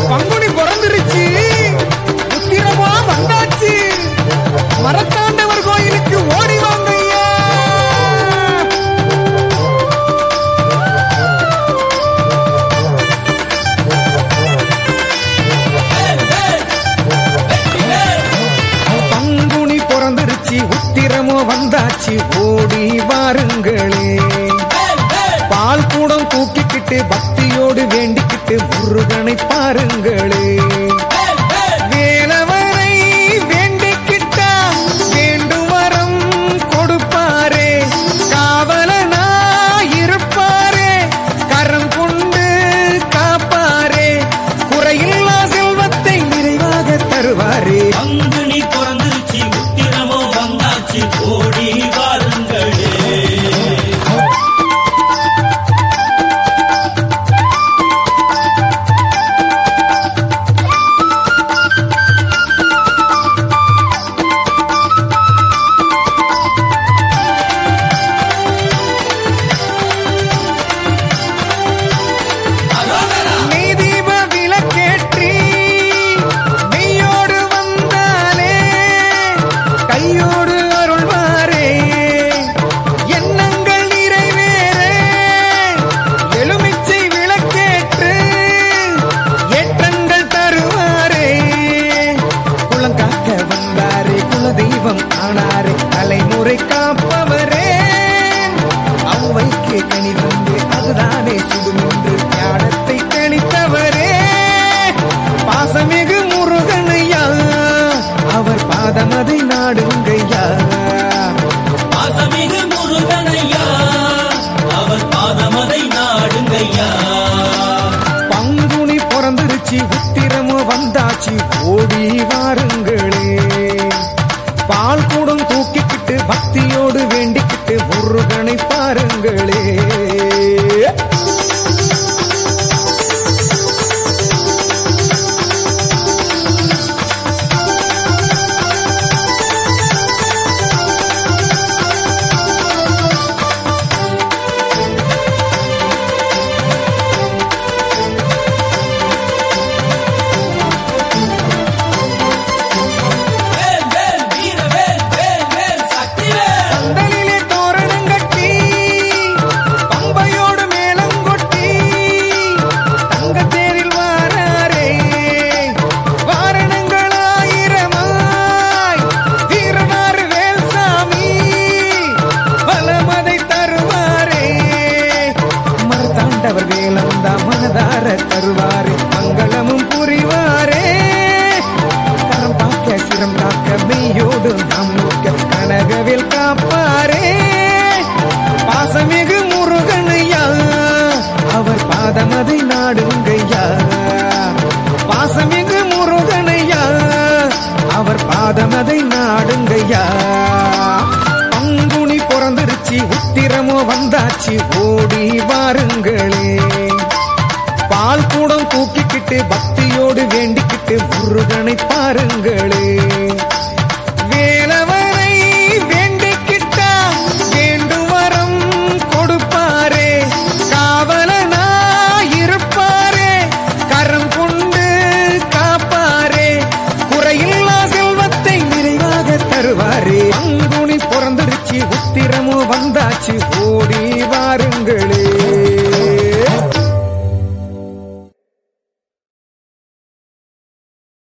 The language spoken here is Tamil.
பங்குனி பிறந்துருச்சு உத்திரமா வந்தாச்சு மரத்தாண்டவர் கோயிலுக்கு ஓடி வாங்க ஐயா பங்குனி பிறந்துருச்சு உத்திரமோ வந்தாச்சு ஓடி வாருங்களே பால் கூடம் தூக்கிக்கிட்டு பக்தியோடு வேண்டிக்கிட்டு முருகனை பாருங்களே வேலவரை வேண்டிக்கிட்டா வேண்டும் வரம் கொடுப்பாரே காவலனா இருப்பாரே கரம் கொண்டு காப்பாரே குறையில்லா செல்வத்தை நிறைவாக தருவாரே பங்குனி பிறந்துருச்சு உத்திரமோ வந்தாச்சு ஓடி வாருங்களே நெய் தீப விளக்கேற்றி மெய்யோடு வந்தாலே கையோடு அருள்வாரே எண்ணங்கள் நிறைவேற எலுமிச்சை விளக்கேற்று ஏற்றங்கள் தருவாரே குளங்காக்க வந்தாரே குலதெய்வம் ஆனாரே தலைமுறை காப்பவரே அவ்வைக்கு கனி வந்து அதுதானே சுடுமென்று ஞானத்தை கணித்தவரே பாசமிகு முருகனையா அவர் பாதமதை நாடுங்கய்யா பாசமிகு முருகனையா அவர் பாதமதை நாடுங்கய்யா பங்குனி பிறந்துருச்சு உத்திரமோ வந்தாச்சு ஓடி வாருங்களே பால் கூடம் தூக்கிக்கிட்டு பக்தியோடு வேண்டிக்கிட்டு முருகனை பாருங்களே வேல் வேல் வீர வேல் வேல் வேல் சக்தி வேல் பந்தலிலே தோரணம் கட்டி பம்பையோடு மேளம் கொட்டி தங்கத்தேரில் வாராரே வாரணங்கள் ஆயிரமாய் வீரனார் வேல்சாமி பலமதை தருவாரே மறுதாண்டவர் வேலந்தா மனதார தருவாரே மங்களமும் புரிவாரே கரம் பார்க்க சிரம் காக்க மெய்யோடு நாம் நோக்க கனகவில் காப்பாரே பாசமிகு முருகனையா அவர் பாதமதை நாடுங்கய்யா பாசமிகு முருகனையா அவர் பாதமதை நாடுங்கய்யா பங்குனி பிறந்துருச்சு உத்திரமோ வந்தாச்சு ஓடி வாருங்களே பால் கூடம் தூக்கிக்கிட்டு பக்தியோடு வேண்டிக்கிட்டு முருகனை பாருங்களே